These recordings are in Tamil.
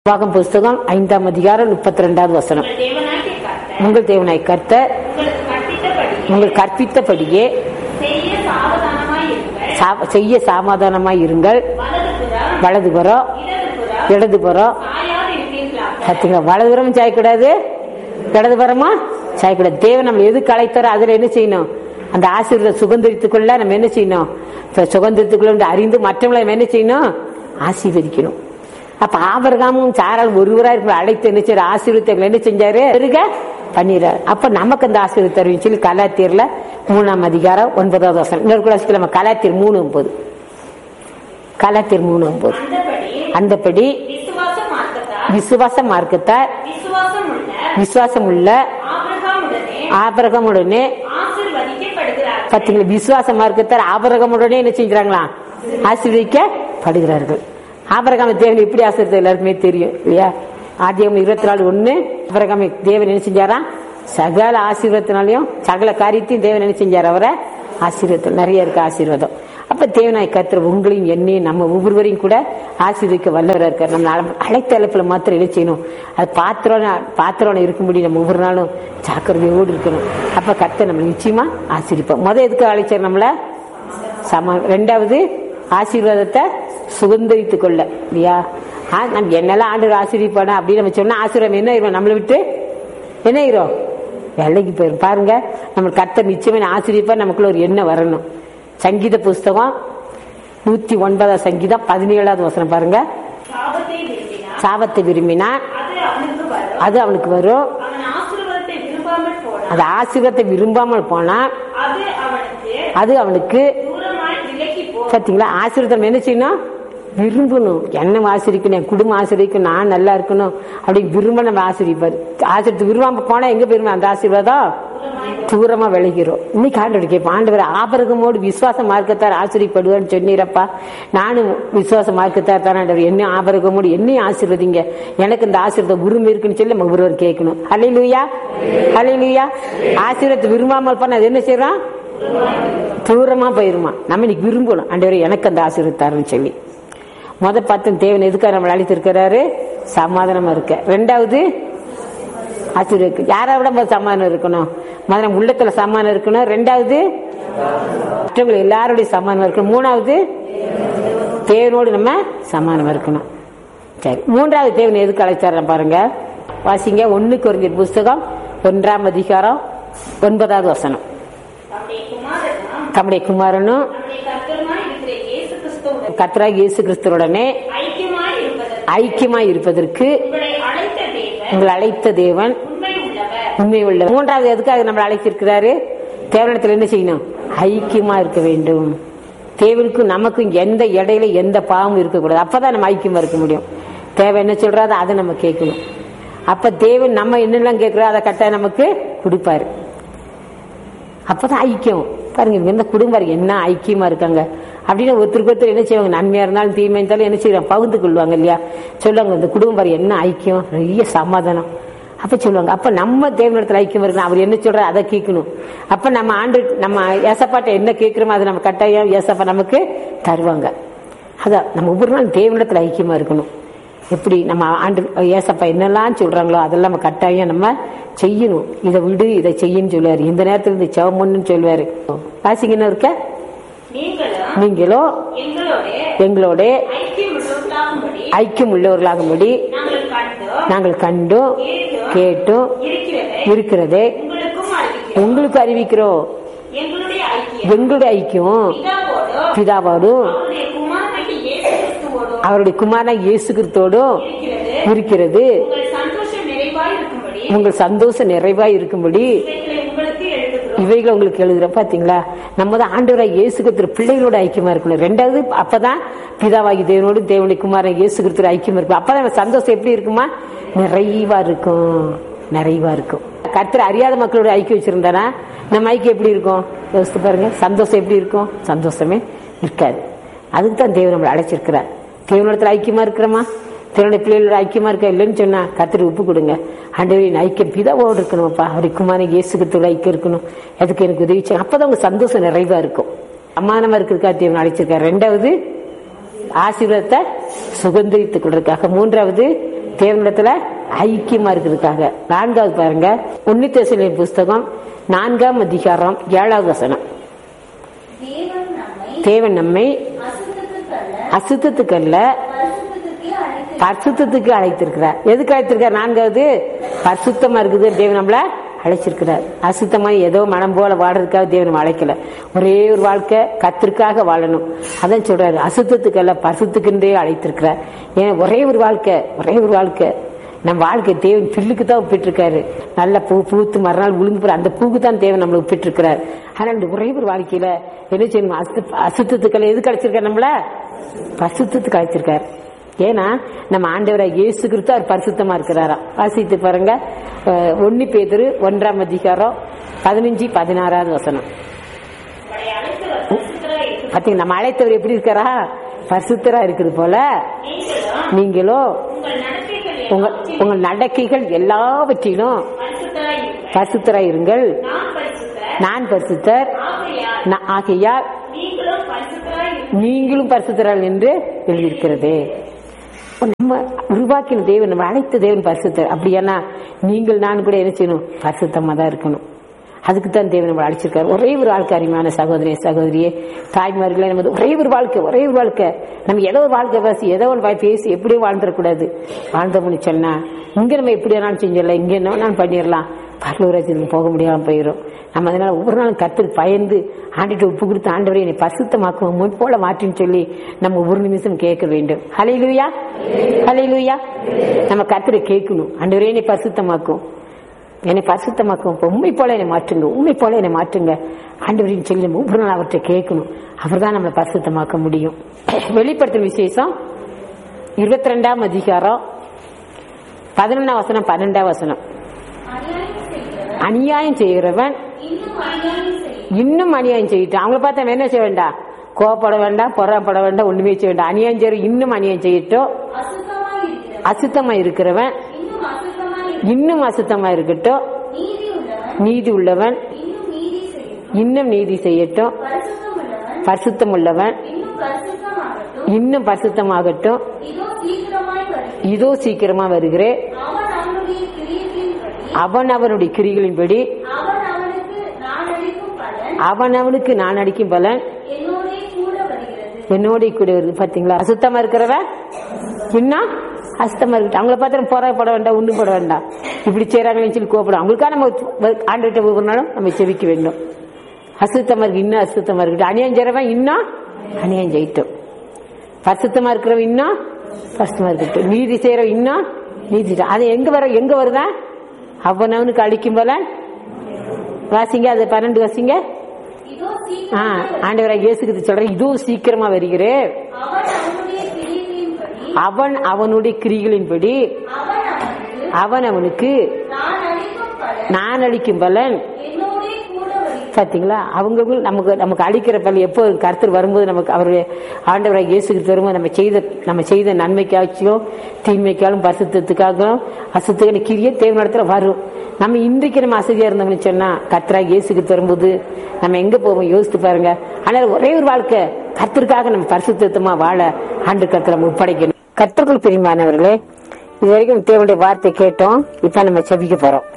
பாகம் புஸ்தகம் ஐந்தாம் அதிகாரம் முப்பத்தி ரெண்டாவது வசனம் உங்கள் தேவனாகிய கர்த்தர் உங்கள் தேவனாய் கர்த்தர் உங்களுக்கு கற்பித்தபடி உங்கள் கற்பித்தபடியே செய்ய சாவதானமாய் இருங்கள் சா- செய்ய சமாதானமாய் இருங்கள் வலதுபுறம் வலதுபுறம் இடதுபுறம் இடதுபுறம் சாயாது இருப்பீர்களாக பார்த்தீங்களா வலதுபுறம் சாயக்கூடாது இடதுபுறமா சாயக்கூடாது தேவன் நம்ம எது கலைத்தாரோ அதுல என்ன செய்யணும் அந்த ஆசீர்வாத சுதந்திரத்துக்குள்ள நம்ம என்ன செய்யணும் இப்ப சுதந்திரத்துக்குள்ள அறிந்து மற்றவங்களை நம்ம என்ன செய்யணும் ஆசீர்வதிக்கணும் அப்ப ஆபரகாமும் சாரால் ஒருவரா இருக்கிற அழைத்து என்ன செய்யற ஆசீர்வத்தை என்ன செஞ்சாரு இருக்க பண்ணிடுறாரு அப்ப நமக்கு அந்த ஆசீர்வாதம் தருவின்னு சொல்லி கலாத்தீர்ல மூணாம் அதிகாரம் ஒன்பதாவது வருஷம் இன்னொரு கூட நம்ம கலாத்தீர் மூணு ஒன்பது கலாத்தீர் மூணு ஒன்பது அந்தபடி அந்தபடி விசுவாச மார்க்கத்தால் விசுவாச மார்க்கத்தார் விசுவாசம் உள்ள விசுவாசம் உள்ள ஆபிரகாமுடனே ஆபரகமுடனே ஆசீர்வதிக்கப்படுகிறார்கள் பார்த்தீங்களா விசுவாச மார்க்கத்தார் ஆபரகமுடனே என்ன செஞ்சாங்களா ஆசீர்வதிக்கப்படுகிறார்கள் ஆபரகாம தேவன் எப்படி ஆசீர்வதித்தார் எல்லாருக்குமே தெரியும் இல்லையா ஆதியம் இருபத்தி நாலு ஒண்ணு ஆபரகாம தேவன் என்ன செஞ்சாரா சகல ஆசீர்வாதத்தினாலையும் சகல காரியத்தையும் தேவன் என்ன செஞ்சார் அவரை ஆசீர்வாதம் நிறைய இருக்கு ஆசீர்வாதம் அப்ப தேவனாய் கத்திர உங்களையும் என்னையும் நம்ம ஒவ்வொருவரையும் கூட ஆசீர்வதிக்க வல்லவரா இருக்கார் நம்ம அழ- அழைத்த அழைப்புல மாத்திரம் என்ன செய்யணும் அது பாத்திரம் பாத்திரம் இருக்கும்படி நம்ம ஒவ்வொரு நாளும் ஜாக்கிரதையோடு இருக்கணும் அப்ப கர்த்தர் நம்ம நிச்சயமா ஆசீர்விப்போம் முத எதுக்கு அழைச்சார் நம்மள சம ரெண்டாவது ஆசீர்வாதத்தை சுதந்திரித்துக் கொள்ள இல்லையா ஆ, நம்ம என்னெல்லாம் ஆண்டு ஆசீர்விப்பானா அப்படின்னு நம்ம சொன்னா ஆசீர்வாதம் என்ன ஆயிரும் நம்மளை விட்டு என்ன ஆயிரும் வேலைக்கு போயிரும் பாருங்க நம்ம கர்த்தர் நிச்சயமா ஆசிரியப்பா நமக்குள்ள ஒரு எண்ணம் வரணும் சங்கீத புஸ்தகம் நூத்தி ஒன்பதாம் சங்கீதம் பதினேழாவது வசனம் பாருங்க சாபத்தை விரும்பினார் சாபத்தை விரும்பினா அது அவனுக்கு வரும் அது அவனுக்கு வரும் அவன் ஆசீர்வாதத்தை விரும்பாமல் போனான் அது ஆசீர்வாதத்தை விரும்பாமல் போனா அது அவனுக்கு அது அவனுக்கு தூரமாய் விலகி போ பாத்தீங்களா ஆசீர்வாதம் என்ன செய்யணும் விரும்பணும் என்ன ஆசிரிக்கணும் என் குடும்பம் ஆசிரியக்கும் நான் நல்லா இருக்கணும் அப்படி விரும்ப நம்ம ஆசிரிப்பாரு ஆசிரியத்து விரும்பாம போனா எங்க போயிருமா அந்த ஆசீர்வாதம் தூரமா விளைகிறோம் இன்னைக்கு ஆண்டவர் கேட்போம் ஆண்டவர் ஆபரகமோடு விசுவாச மார்க்கத்தார் ஆசிரியப்படுவார்னு சொன்னீரப்பா நானும் விசுவாச மார்க்கத்தார் தான் ஆண்டவர் என்ன ஆபரகமோடு என்னையும் ஆசீர்வதிங்க எனக்கு இந்த ஆசீர்வாதம் உரிமை இருக்குன்னு சொல்லி நம்ம ஒருவர் கேட்கணும் அலையிலுயா அலையிலுயா ஆசீர்வாதத்தை விரும்பாமல் பண்ண அது என்ன செய்யறான் தூரமா போயிருமா நம்ம இன்னைக்கு விரும்பணும் ஆண்டவரே எனக்கு அந்த ஆசீர்வத்தாருன்னு சொல்லி முத பார்த்து தேவன் எதுக்காக நம்மளை அழைத்திருக்கிறாரு சமாதானமா இருக்க ரெண்டாவது ஆசீர்வதிக்கு யாரை விட முதல்ல சமாதானம் இருக்கணும் முதல்ல நம்ம உள்ளத்துல சமாதானம் இருக்கணும் ரெண்டாவது மற்றவங்க எல்லாருடைய சமாதானம் இருக்கணும் மூணாவது தேவனோடு நம்ம சமாதானம் இருக்கணும் சரி மூன்றாவது தேவன் எதுக்கு அழைச்சாரு பாருங்க வாசிங்க ஒண்ணு குறைஞ்ச புஸ்தகம் ஒன்றாம் அதிகாரம் ஒன்பதாவது வசனம் தம்முடைய குமாரனும் தம்முடைய குமாரனும் நம்முடைய கர்த்தருமாய் இருக்கிற இயேசு கிறிஸ்துவுடன் கத்ராக் இயேசு கிறிஸ்துவுடனே ஐக்கியமாய் இருப்பதற்கு ஐக்கியமாய் இருப்பதற்கு உங்களை அழைத்த தேவன் உங்களை அழைத்த தேவன் உண்மை உள்ளவர் உண்மை உள்ள மூன்றாவது எதுக்காக நம்மளை அழைத்திருக்கிறாரு தேவனிடத்தில் என்ன செய்யணும் ஐக்கியமா இருக்க வேண்டும் தேவனுக்கும் நமக்கும் எந்த இடையில எந்த பாவமும் இருக்கக்கூடாது அப்பதான் நம்ம ஐக்கியமா இருக்க முடியும் தேவை என்ன சொல்றாதோ அதை நம்ம கேட்கணும் அப்ப தேவன் நம்ம என்னெல்லாம் கேட்கிறோம் அதை கட்டாயம் நமக்கு கொடுப்பாரு அப்பதான் ஐக்கியம் பாருங்க இவங்க இந்த குடும்பம் என்ன ஐக்கியமா இருக்காங்க அப்படின்னு ஒருத்தருக்கு ஒருத்தர் என்ன செய்வாங்க நன்மையா இருந்தாலும் தீமையா இருந்தாலும் என்ன செய்வாங்க பகிர்ந்து கொள்வாங்க இல்லையா சொல்லுவாங்க இந்த குடும்பம் பாரு என்ன ஐக்கியம் நிறைய சமாதானம் அப்ப சொல்லுவாங்க அப்ப நம்ம தேவனிடத்துல ஐக்கியம் இருக்கணும் அவர் என்ன சொல்றாரு அதை கேட்கணும் அப்ப நம்ம ஆண்டு நம்ம ஏசப்பாட்ட என்ன கேட்கிறோமோ அதை நம்ம கட்டாயம் ஏசப்பா நமக்கு தருவாங்க அதான் நம்ம ஒவ்வொரு நாள் தேவனிடத்துல ஐக்கியமா இருக்கணும் எப்படி நம்ம ஆண்டு ஏசப்பா என்னெல்லாம் சொல்றாங்களோ அதெல்லாம் நம்ம கட்டாயம் நம்ம செய்யணும் இதை விடு இதை செய்யன்னு சொல்லுவாரு இந்த நேரத்துல இந்த செவமன்னு சொல்லுவாரு வாசிங்கன்னு இருக்க நீங்களும் நீங்களோ எங்களோட எங்களோட ஐக்கியம் உள்ளவர்களாகும்படி ஐக்கியம் உள்ளவர்களாகும்படி நாங்கள் கண்டோம் நாங்கள் கண்டும் கேட்டும் இருக்கிறதை இருக்கிறதே உங்களுக்கும் அறிவிக்கிறோம் உங்களுக்கு அறிவிக்கிறோம் எங்களுடைய ஐக்கியம் எங்களுடைய ஐக்கியம் பிதாவோடும் பிதாவோடும் அவருடைய குமாரனாகிய இயேசு கிறிஸ்துவோடும் அவருடைய குமாரனா இயேசு கிறிஸ்தோடும் இருக்கிறது இருக்கிறது உங்கள் சந்தோஷம் நிறைவாய் இருக்கும்படி உங்கள் சந்தோஷம் நிறைவாய் இருக்கும்படி இவைகளை உங்களுக்கு எழுதுகிறோம் இவைகளை உங்களுக்கு எழுதுறேன் பாத்தீங்களா நம்ம தான் ஆண்டவராய் இயேசு கிறிஸ்து பிள்ளைகளோட ஐக்கியமா இருக்கணும் ரெண்டாவது அப்பதான் பிதாவாகி தேவனோடு தேவனுடைய குமாரன் இயேசு கிறிஸ்து ஐக்கியமா இருக்கும் அப்பதான் நம்ம சந்தோஷம் எப்படி இருக்குமா நிறைவா இருக்கும் நிறைவா இருக்கும் கர்த்தர் அறியாத மக்களோட ஐக்கியம் வச்சிருந்தானா நம்ம ஐக்கியம் எப்படி இருக்கும் யோசித்து பாருங்க சந்தோஷம் எப்படி இருக்கும் சந்தோஷமே இருக்காது அதுக்கு தான் தேவன் நம்மளை அழைச்சிருக்கிறார் தேவனிடத்துல ஐக்கியமா இருக்கிறோமா தேவனுடைய பிள்ளைகளோட ஐக்கியமா இருக்க இல்லைன்னு சொன்னா கர்த்தர் உப்பு கொடுங்க ஆண்டவரின் ஐக்கியம் பிதாவோடு இருக்கணும்ப்பா அவரை குமாரன் இயேசுக்கத்தோட ஐக்கியம் இருக்கணும் அதுக்கு எனக்கு உதவி செய்யும் அப்பதான் உங்க சந்தோஷம் நிறைவா இருக்கும் அம்மானமா இருக்கிறதுக்காக தேவன் அழைச்சிருக்காரு ரெண்டாவது ஆசீர்வாதத்தை சுகந்தரித்துக் கொள்றதுக்காக மூன்றாவது தேவனிடத்துல ஐக்கியமா இருக்கிறதுக்காக நான்காவது பாருங்க உன்னித்தேசலின் புஸ்தகம் நான்காம் அதிகாரம் ஏழாவது வசனம் தேவன் நம்மை தேவன் நம்மை அசுத்தத்துக்கல்ல அசுத்தத்துக்கு அல்ல பரிசுத்தத்துக்கே அழைத்து பரிசுத்தத்துக்கு அழைத்திருக்கிறார் எதுக்கு அழைத்திருக்கார் நான்காவது பரிசுத்தமா இருக்குது தேவன் நம்மள அழைச்சிருக்கிறார் அசுத்தமா ஏதோ மனம் போல வாடுறதுக்காக தேவன் நம்மை அழைக்கல ஒரே ஒரு வாழ்க்கை கத்திற்காக வாழணும் அதான் சொல்றாரு அசுத்தத்துக்கு அல்ல பரிசுத்துக்குன்றே அழைத்திருக்கிறார் ஏன் ஒரே ஒரு வாழ்க்கை ஒரே ஒரு வாழ்க்கை நம்ம வாழ்க்கை தேவன் பில்லுக்கு தான் ஒப்பிட்டிருக்காரு நல்ல பூ பூத்து மறுநாள் விழுந்து போற அந்த பூக்கு தான் தேவன் நம்மளை ஒப்பிட்டிருக்கிறார் ஆனா இந்த ஒரே ஒரு வாழ்க்கையில என்ன செய்யணும் அசு அசுத்தத்துக்கெல்லாம் எது கிடைச்சிருக்காரு நம்மள பரிசுத்தத்துக்கு அழைச்சிருக்காரு ஏன்னா நம்ம ஆண்டவராக இயேசு கிறிஸ்து அவர் பரிசுத்தமா இருக்கிறாராம் வாசித்து பாருங்க அஹ், ஒன்னு பேதுரு ஒன்றாம் அதிகாரம் பதினஞ்சு பதினாறாவது வசனம் உங்களை அழைத்தவர் பரிசுத்தராய் இருக்கிறார். பாத்தீங்க நம்ம அழைத்தவர் எப்படி இருக்காரா பரிசுத்தரா இருக்குது போல நீங்களும் நீங்களோ உங்கள் நடத்தைகள் உங்க எல்லாவற்றிலும் உங்கள் நடக்கைகள் எல்லாவற்றிலும் பரிசுத்தராய் இருங்கள். பரிசுத்தராய் இருங்கள் நான் பரிசுத்தர் நான் பரிசுத்தர் ஆகையால் நா- ஆகையால் நீங்களும் பரிசுத்தராய் இருங்கள். நீங்களும் பரிசுத்தரால் என்று எழுதியிருக்கிறது நம்ம உருவாக்கின தேவன் நம்ம அழைத்த தேவன் பரிசுத்தர் அப்படியானா நீங்கள் நான் கூட என்ன செய்யணும் பரிசுத்தமா தான் இருக்கணும் அதுக்கு தான் தேவன் நம்ம அழைச்சிருக்காரு ஒரே ஒரு வாழ்க்கை அருமையான சகோதரியே சகோதரியே தாய்மார்களே நமது ஒரே ஒரு வாழ்க்கை ஒரே ஒரு வாழ்க்கை நம்ம ஏதோ ஒரு வாழ்க்கை பேசி ஏதோ ஒரு வாய் பேசி எப்படியோ வாழ்ந்துடக்கூடாது வாழ்ந்தோம்னு சொன்னா இங்க நம்ம எப்படி வேணாலும் செஞ்சிடலாம் இங்க என்ன வேணாலும் பண்ணிடலாம் பரலூராஜ்யத்துக்கு போக முடியாம போயிடும் நம்ம அதனால ஒவ்வொரு நாளும் கத்திரி பயந்து ஆண்டிட்டு உப்பு கொடுத்து ஆண்டவரை என்னை பசுத்தமாக்குவோம் முன் போல மாற்றின்னு சொல்லி நம்ம ஒரு நிமிஷம் கேட்க வேண்டும் ஹலையிலுயா ஹலையிலுயா நம்ம கத்திர கேட்கணும் ஆண்டவரே என்னை பசுத்தமாக்கும் என்னை பரிசுத்தமாக்கும் இப்ப உண்மை போல என்னை மாற்றுங்க உண்மை போல என்னை மாற்றுங்க ஆண்டவரின் சொல்லி நம்ம ஒவ்வொரு நாள் அவர்கிட்ட கேட்கணும் அவர் தான் நம்மளை பரிசுத்தமாக்க முடியும் வெளிப்படுத்தும் விசேஷம் இருபத்தி ரெண்டாம் அதிகாரம் பதினொன்னாம் வசனம் பன்னெண்டாம் வசனம் அநியாயம் செய்கிறவன் அநியாயம் செய்கிறவன் இன்னும் இன்னும் அநியாயம் செய்யும் அநியாயம் செய்யிட்டு அவங்கள பார்த்தா நம்ம என்ன செய்ய வேண்டாம் கோவப்பட வேண்டாம் பொறாப்பட வேண்டாம் ஒண்ணுமே செய்ய வேண்டாம் அநியாயம் செய்ய இன்னும் அநியாயம் செய்யட்டும் அசுத்தமாய் இருக்கிறவன் அசுத்தமா இருக்கிறவன் இன்னும் இன்னும் அசுத்தமா அசுத்தமாய் இருக்கட்டும் நீதி உள்ளவன் நீதி உள்ளவன் இன்னும் நீதி செய்யும் இன்னும் நீதி செய்யட்டும் பரிசுத்தம் உள்ளவன் பரிசுத்தம் உள்ளவன் இன்னும் பரிசுத்தமாகட்டும் இன்னும் பரிசுத்தமாகட்டும் இதோ சீக்கிரமாய் வருகிறேன் இதோ சீக்கிரமா வருகிறேன் அவன் அவனுடைய கிரியைகளின்படி அவன் அவனுடைய கிரிகளின்படி அவன் அவனுக்கு நான் அளிக்கும் பலன் அவன் அவனுக்கு நான் அடிக்கும் பலன் என்னோடே கூட வருகிறது என்னோட கூட வருது பாத்தீங்களா அசுத்தமா இருக்கிறவன் இன்னும் அசுத்தமா இருக்கு அவங்கள பார்த்து நம்ம போராடப்பட வேண்டாம் ஒண்ணும் பட வேண்டாம் இப்படி செய்யறாங்கன்னு சொல்லி கோபப்படும் அவங்களுக்காக நம்ம ஆண்டுகிட்ட ஒவ்வொரு நாளும் நம்ம செவிக்க வேண்டும் அசுத்தமா இருக்கு இன்னும் அசுத்தமா இருக்கு அநியாயம் செய்யறவன் இன்னும் அநியாயம் செய்யட்டும் பரிசுத்தமா இருக்கிறவன் இன்னும் பரிசுத்தமா இருக்கட்டும் நீதி செய்யறவன் இன்னும் நீதி செய்~ அது எங்க வர எங்க வருதா அவனவனுக்கு அழிக்கும் போல வாசிங்க அது பன்னெண்டு வாசிங்க இதோ ஆ, சீக்கிரம் ஆண்டவராக இயேசுக்கு சொல்றேன் இதுவும் சீக்கிரமா வருகிறேன் அவன் அவனுடைய கிரியைகளின்படி அவன் அவனுடைய கிரிகளின்படி அவன் அவனுக்கு அவன் அவனுக்கு நான் அளிக்கும் பலன் நான் அளிக்கும் பலன் என்னோடே கூட வருகிறது பாத்தீங்களா அவங்க நமக்கு நமக்கு அளிக்கிற பலன் எப்போ கருத்து வரும்போது நமக்கு அவருடைய ஆண்டவராக இயேசுக்கு வரும்போது நம்ம செய்த நம்ம செய்த நன்மைக்காச்சும் தீமைக்காலும் பரிசுத்தத்துக்காகவும் அசுத்தமான கிரியை தேர்ந்தெடுத்துல வரும் நம்ம இன்றைக்கு நம்ம அசதியா இருந்தோம்னு சொன்னா கர்த்தராக இயேசுக்கு வரும்போது நம்ம எங்க போவோம் யோசித்து பாருங்க ஆனால் ஒரே ஒரு வாழ்க்கை கர்த்தருக்காக நம்ம பரிசுத்தமா வாழ ஆண்டு கர்த்தர் நம்ம ஒப்படைக்கணும் கர்த்தர்கள் பிரிமானவர்களே இது வரைக்கும் தேவனுடைய வார்த்தை கேட்டோம் இப்ப நம்ம செபிக்க போறோம்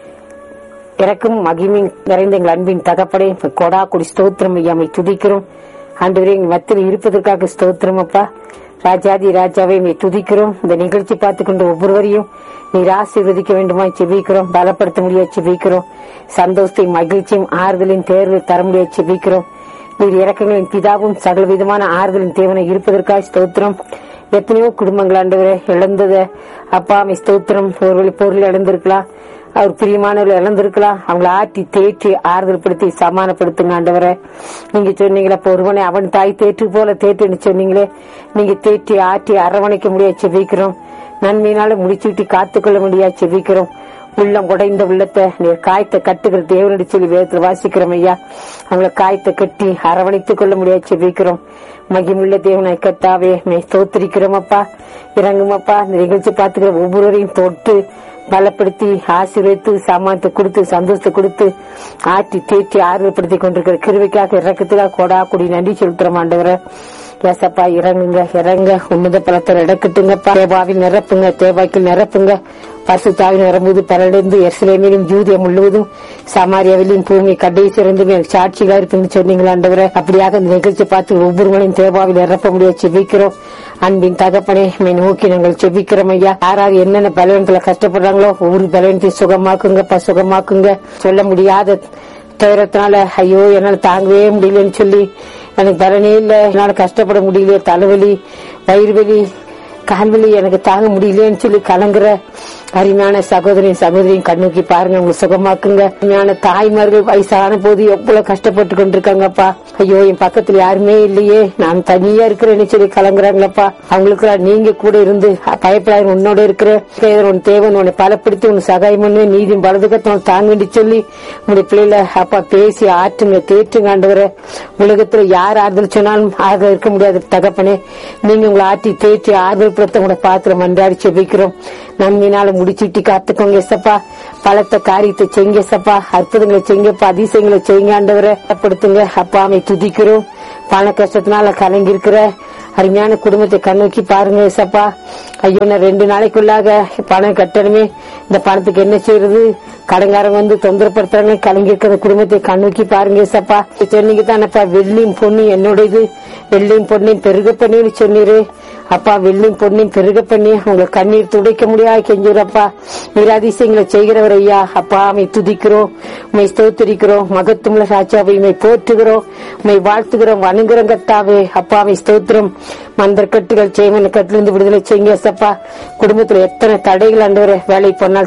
இறக்கும் மகிமையும் நிறைந்த எங்கள் அன்பின் தகப்படை கொடா கொடி ஸ்தோத்திரம் ஐயாமை துதிக்கிறோம் ஆண்டவரே எங்கள் மத்தியில் இருப்பதற்காக ஸ்தோத்திரம் அப்பா ராஜாதி ராஜாவை மே துதிக்கிறோம் இந்த நிகழ்ச்சி பார்த்து கொண்டு ஒவ்வொருவரையும் நீர் ஆசீர்வதிக்க வேண்டுமா செபிக்கிறோம் பலப்படுத்த முடியாது செபிக்கிறோம் சந்தோஷத்தையும் மகிழ்ச்சியும் ஆறுதலின் தேர்வு தர முடியாது செபிக்கிறோம் நீர் இறக்கங்களின் பிதாவும் சகல விதமான ஆறுதலின் தேவனை இருப்பதற்காக ஸ்தோத்திரம் எத்தனையோ குடும்பங்கள் ஆண்டவரே இழந்தத அப்பா அம்மை ஸ்தோத்திரம் ஒருவேளை பொருள் இழந்திருக்கலாம் அவர் பிரியமானவர்கள் இழந்திருக்கலாம் அவங்கள ஆட்டி தேற்றி ஆறுதல் படுத்தி சமானப்படுத்துங்க ஆண்டவரே நீங்க சொன்னீங்களே அப்ப ஒருவனை அவன் தாய் தேற்று போல தேற்றுன்னு சொன்னீங்களே நீங்க தேற்றி ஆற்றி அரவணைக்க முடியாது செபிக்கிறோம் நன்மையினால முடிச்சுட்டு காத்துக்கொள்ள முடியாது செபிக்கிறோம் உள்ளம் உடைந்த உள்ளத்தை நீர் காயத்தை கட்டுகிற தேவனுடைய சொல்லி வேதத்தில் வாசிக்கிறோம் ஐயா அவங்கள காயத்தை கட்டி அரவணைத்துக் கொள்ள முடியாது செபிக்கிறோம் மகிமுள்ள தேவனாய் கத்தாவே மே ஸ்தோத்திரிக்கிறோம் அப்பா இறங்குமப்பா இந்த நிகழ்ச்சி பார்த்துக்கிற ஒவ்வொருவரையும் தொட்டு பலப்படுத்தி ஆசீர்வதித்து சாமானத்தை கொடுத்து சந்தோஷத்தை கொடுத்து ஆற்றி தேற்றி ஆர்வப்படுத்தி கொண்டிருக்கிற கிருவிக்காக இறக்கத்துக்காக கொடா கொடி நன்றி செலுத்துறோம் ஆண்டவரை ஏசப்பா இறங்குங்க இறங்க உன்னத பலத்தை இடக்கட்டுங்கப்பா தேவாவில் நிரப்புங்க தேவாக்கில் நிரப்புங்க பரிசுத்தாவில் நிரம்புவது பரடைந்து எருசலேமிலும் ஜூதியா முழுவதும் சமாரியாவிலும் பூமி கடைசி இருந்துமே சாட்சிகளா இருக்குன்னு சொன்னீங்களா ஆண்டவரே அப்படியாக இந்த நிகழ்ச்சி பார்த்து ஒவ்வொருவரையும் தேவாவில் நிரப்ப முடியாது செபிக்கிறோம் அன்பின் தகப்பனே மை நோக்கி நாங்கள் செபிக்கிறோம் ஐயா யாராவது என்னென்ன பலவீனத்துல கஷ்டப்படுறாங்களோ ஒவ்வொரு பலவீனத்தையும் சுகமாக்குங்கப்பா சுகமாக்குங்க சொல்ல முடியாத துயரத்தினால ஐயோ என்னால தாங்கவே முடியலன்னு சொல்லி எனக்கு பலனே இல்ல என்னால கஷ்டப்பட முடியல தலைவலி வயிறு வலி கால்வலி எனக்கு தாங்க முடியலன்னு சொல்லி கலங்குற அருமையான சகோதரின் சகோதரியும் கண்ணோக்கி பாருங்க உங்களை சுகமாக்குங்க அருமையான தாய்மார்கள் வயசான போது எவ்வளவு கஷ்டப்பட்டு கொண்டிருக்காங்கப்பா ஐயோ என் பக்கத்துல யாருமே இல்லையே நான் தனியா இருக்கிறேன்னு சொல்லி கலங்குறாங்களப்பா அவங்களுக்கு நீங்க கூட இருந்து பயப்படாத உன்னோட இருக்கிற உன் தேவன் உன்னை பலப்படுத்தி உன் சகாயம் பண்ணு நீதி வலதுகத்தை தாங்க வேண்டி சொல்லி உங்களுடைய பிள்ளைல அப்பா பேசி ஆற்றுங்க தேற்றுங்க ஆண்டவர உலகத்துல யார் ஆறுதல் சொன்னாலும் ஆறுதல் இருக்க முடியாது தகப்பனே நீங்க உங்களை ஆற்றி தேற்றி ஆறுதல் படுத்த உங்களை பாத்திரம் அன்றாடி செபிக்கிறோம் நன்மையினால முடிச்சுட்டி காத்துக்கோங்க எசப்பா பலத்த காரியத்தை செய்யுங்க எசப்பா அற்புதங்களை செய்யுங்கப்பா அதிசயங்களை செய்யுங்க ஆண்டவரை படுத்துங்க அப்பாமை துதிக்கிறோம் பண கஷ்டத்தினால கலங்கி இருக்கிற அருமையான குடும்பத்தை கண்ணோக்கி பாருங்க ஏசப்பா ஐயோ நான் ரெண்டு நாளைக்குள்ளாக பணம் கட்டணுமே இந்த பணத்துக்கு என்ன செய்யறது கடங்காரங்க வந்து தொந்தரப்படுத்துறாங்க கலங்கி இருக்கிற குடும்பத்தை கண்ணோக்கி பாருங்க ஏசப்பா சொன்னீங்க தானப்பா வெள்ளியும் பொண்ணு என்னுடையது வெள்ளியும் பொண்ணையும் பெருக பண்ணி சொன்னீரு அப்பா வெள்ளியும் பொண்ணையும் பெருக பண்ணி உங்க கண்ணீர் துடைக்க முடியாது கெஞ்சுறப்பா நீராதிசயங்களை செய்கிறவர் ஐயா அப்பா அமை துதிக்கிறோம் உமை ஸ்தோத்திரிக்கிறோம் மகத்துவமுள்ள சாட்சியாவை உமை போற்றுகிறோம் உமை வாழ்த்துகிறோம் வணங்குறோம் கத்தாவே அப்பா அமை ஸ்தோத்திரம் மந்திர கட்டுகள் செய்வன கட்டிலிருந்து விடுதலை செய்யுங்க சப்பா குடும்பத்துல எத்தனை தடைகள் ஆண்டவரே வேலை போனால்